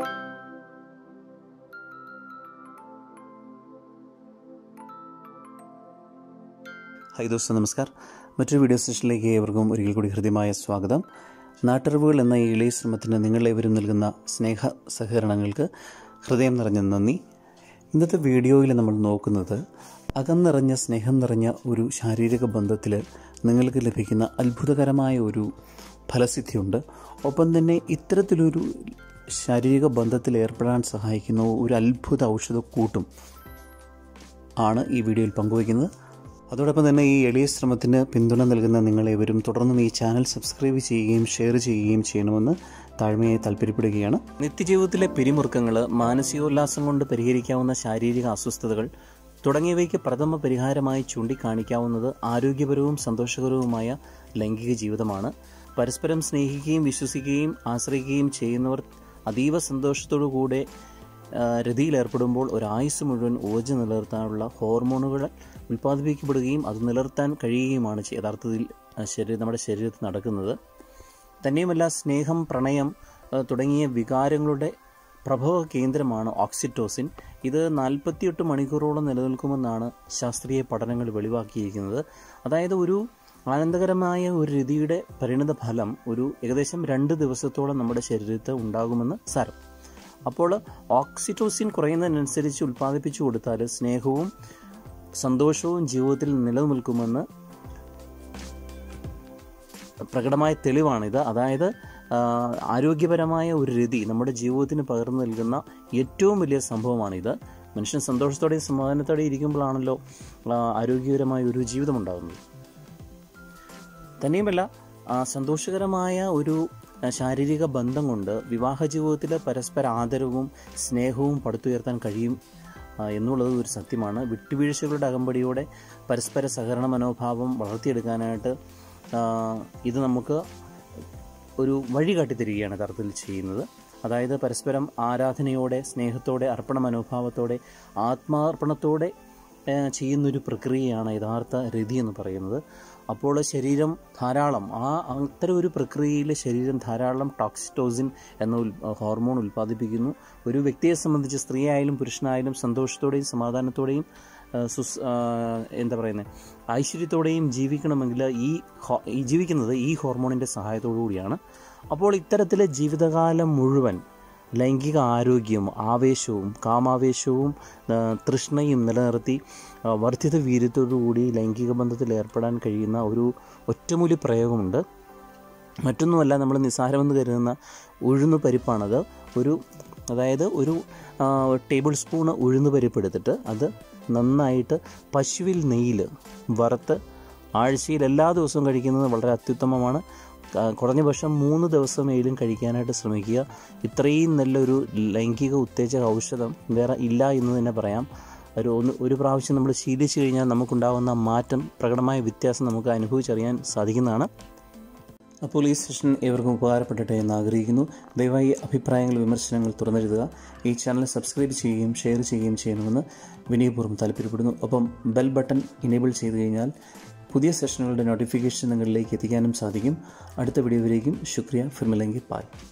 high ദോസ്ത നമസ്കാർ മറ്റൊരു video സെഷനിലേക്ക് ഏവർക്കും ഒരിക്കൽ കൂടി ഹൃദ്യമായ സ്വാഗതം നാട്ടറിവുകൾ എന്ന ഈ എളിയ ശ്രമത്തിന് നിങ്ങളേവരും നൽകുന്ന സ്നേഹ സഹകരണങ്ങൾക്ക് ഹൃദയം നിറഞ്ഞ നന്ദി ഇന്നത്തെ വീഡിയോയിൽ നമ്മൾ നോക്കുന്നത് അകന്നിറഞ്ഞ സ്നേഹം നിറഞ്ഞ ഒരു ശാരീരിക ബന്ധത്തിൽ നിങ്ങൾക്ക് ലഭിക്കുന്ന അത്ഭുതകരമായ ഒരു ഫലസിദ്ധിയുണ്ട് ഒപ്പം തന്നെ ഇത്തരത്തിലൊരു ശാരീരിക ബന്ധത്തിൽ ഏർപ്പെടാൻ സഹായിക്കുന്ന ഒരു അത്ഭുത ഔഷധക്കൂട്ടും ആണ് ഈ വീഡിയോയിൽ പങ്കുവയ്ക്കുന്നത് അതോടൊപ്പം തന്നെ ഈ എളിയ ശ്രമത്തിന് പിന്തുണ നൽകുന്ന നിങ്ങളേവരും തുടർന്നും ഈ ചാനൽ സബ്സ്ക്രൈബ് ചെയ്യുകയും ഷെയർ ചെയ്യുകയും ചെയ്യണമെന്ന് താഴ്മയായി താല്പര്യപ്പെടുകയാണ് നിത്യജീവിതത്തിലെ പിരിമുറുക്കങ്ങൾ മാനസികോല്ലാസം കൊണ്ട് പരിഹരിക്കാവുന്ന ശാരീരിക അസ്വസ്ഥതകൾ തുടങ്ങിയവയ്ക്ക് പ്രഥമ പരിഹാരമായി ചൂണ്ടിക്കാണിക്കാവുന്നത് ആരോഗ്യപരവും സന്തോഷകരവുമായ ലൈംഗിക ജീവിതമാണ് പരസ്പരം സ്നേഹിക്കുകയും വിശ്വസിക്കുകയും ആശ്രയിക്കുകയും ചെയ്യുന്നവർ അതീവ സന്തോഷത്തോടു കൂടെ ആ, രതിയിലേർപ്പെടുമ്പോൾ ഒരായുസ് മുഴുവൻ ഊർജ്ജം നിലനിർത്താനുള്ള ഹോർമോണുകൾ ഉൽപ്പാദിപ്പിക്കപ്പെടുകയും അത് നിലനിർത്താൻ കഴിയുകയുമാണ് ചെ- യഥാർത്ഥത്തിൽ ആ, ശരീരം നമ്മുടെ ശരീരത്തിൽ നടക്കുന്നത് തന്നെയുമല്ല സ്നേഹം പ്രണയം ആ, തുടങ്ങിയ വികാരങ്ങളുടെ പ്രഭവ കേന്ദ്രമാണ് ഓക്സിറ്റോസിൻ ഇത് നാൽപ്പത്തിയെട്ട് മണിക്കൂറോളം നിലനിൽക്കുമെന്നാണ് ശാസ്ത്രീയ പഠനങ്ങൾ വെളിവാക്കിയിരിക്കുന്നത് അതായത് ഒരു ആനന്ദകരമായ ഒരു രതിയുടെ പരിണിത ഫലം ഒരു ഏകദേശം രണ്ട് ദിവസത്തോളം നമ്മുടെ ശരീരത്തിൽ ഉണ്ടാകുമെന്ന് സാരം അപ്പോൾ ഓക്സിറ്റോസിൻ കുറയുന്നതിനനുസരിച്ച് ഉൽപ്പാദിപ്പിച്ചു കൊടുത്താൽ സ്നേഹവും സന്തോഷവും ജീവിതത്തിൽ നിലനിൽക്കുമെന്ന് പ്രകടമായ തെളിവാണിത് അതായത് ആ, ആരോഗ്യപരമായ ഒരു രതി നമ്മുടെ ജീവിതത്തിന് പകർന്നു നൽകുന്ന ഏറ്റവും വലിയ സംഭവമാണിത് മനുഷ്യൻ സന്തോഷത്തോടെയും സമാധാനത്തോടെയും ഇരിക്കുമ്പോഴാണല്ലോ ആ, ആരോഗ്യകരമായ ഒരു ജീവിതം ഉണ്ടാകുന്നത് തന്നെയുമല്ല ആ, സന്തോഷകരമായ ഒരു ആ, ശാരീരിക ബന്ധം കൊണ്ട് വിവാഹ ജീവിതത്തിൽ പരസ്പര ആദരവും സ്നേഹവും പടുത്തുയർത്താൻ കഴിയും ആ, എന്നുള്ളത് ഒരു സത്യമാണ് വിട്ടുവീഴ്ചകളുടെ അകമ്പടിയോടെ പരസ്പര സഹകരണ മനോഭാവം വളർത്തിയെടുക്കാനായിട്ട് ആ, ഇത് നമുക്ക് ഒരു വഴി കാട്ടിത്തരികയാണ് യഥാർത്ഥത്തിൽ ചെയ്യുന്നത് അതായത് പരസ്പരം ആരാധനയോടെ സ്നേഹത്തോടെ അർപ്പണ മനോഭാവത്തോടെ ആത്മാർപ്പണത്തോടെ ആ, ചെയ്യുന്നൊരു പ്രക്രിയയാണ് യഥാർത്ഥ രതി എന്ന് പറയുന്നത് അപ്പോൾ ശരീരം ധാരാളം ആ അത്തരം ഒരു പ്രക്രിയയിൽ ശരീരം ധാരാളം ടോക്സിറ്റോസിൻ എന്ന ഉൽ ഹോർമോൺ ഉൽപ്പാദിപ്പിക്കുന്നു ഒരു വ്യക്തിയെ സംബന്ധിച്ച് സ്ത്രീ ആയാലും പുരുഷനായാലും സന്തോഷത്തോടെയും സമാധാനത്തോടെയും ആ, സുസ് ആ, എന്താ പറയുന്നത് ഐശ്വര്യത്തോടെയും ജീവിക്കണമെങ്കിൽ ഈ ഹോ- ഈ ജീവിക്കുന്നത് ഈ ഹോർമോണിൻ്റെ സഹായത്തോടു കൂടിയാണ് അപ്പോൾ ഇത്തരത്തിലെ ജീവിതകാലം മുഴുവൻ ലൈംഗിക ആരോഗ്യവും ആവേശവും കാമാവേശവും ആ, തൃഷ്ണയും നിലനിർത്തി ആ, വർദ്ധിത വീര്യത്തോടുകൂടി ലൈംഗിക ബന്ധത്തിൽ ഏർപ്പെടാൻ കഴിയുന്ന ഒരു ഒറ്റമൂലി പ്രയോഗമുണ്ട് മറ്റൊന്നുമല്ല നമ്മൾ നിസ്സാരമെന്ന് കരുതുന്ന ഉഴുന്ന് പരിപ്പാണത് ഒരു അതായത് ഒരു ആ, ടേബിൾ സ്പൂണ് ഉഴുന്ന് പരിപ്പ് എടുത്തിട്ട് അത് നന്നായിട്ട് പശുവിൽ നെയ്യിൽ വറുത്ത് ആഴ്ചയിൽ എല്ലാ ദിവസവും കഴിക്കുന്നത് വളരെ അത്യുത്തമമാണ് ആ, കുറഞ്ഞ പക്ഷം മൂന്ന് ദിവസമേലും കഴിക്കാനായിട്ട് ശ്രമിക്കുക ഇത്രയും നല്ലൊരു ലൈംഗിക ഉത്തേജക ഔഷധം വേറെ ഇല്ല എന്ന് തന്നെ പറയാം ഒരു ഒന്ന് ഒരു പ്രാവശ്യം നമ്മൾ ശീലിച്ചു കഴിഞ്ഞാൽ നമുക്കുണ്ടാകുന്ന മാറ്റം പ്രകടമായ വ്യത്യാസം നമുക്ക് അനുഭവിച്ചറിയാൻ സാധിക്കുന്നതാണ് അപ്പോൾ ഈ സെഷൻ ഏവർക്കും ഉപകാരപ്പെടട്ടെ എന്ന് ആഗ്രഹിക്കുന്നു ദയവായി അഭിപ്രായങ്ങൾ വിമർശനങ്ങൾ തുറന്നെഴുതുക ഈ ചാനൽ സബ്സ്ക്രൈബ് ചെയ്യുകയും ഷെയർ ചെയ്യുകയും ചെയ്യണമെന്ന് വിനയപൂർവ്വം താല്പര്യപ്പെടുന്നു ഒപ്പം ബെൽ ബട്ടൺ ഇനേബിൾ ചെയ്തു കഴിഞ്ഞാൽ പുതിയ സെഷനുകളുടെ നോട്ടിഫിക്കേഷൻ നിങ്ങളിലേക്ക് എത്തിക്കാനും സാധിക്കും അടുത്ത വീഡിയോയിലേക്കും ശുക്രിയ ഫിർമിലെങ്കിൽ പായ്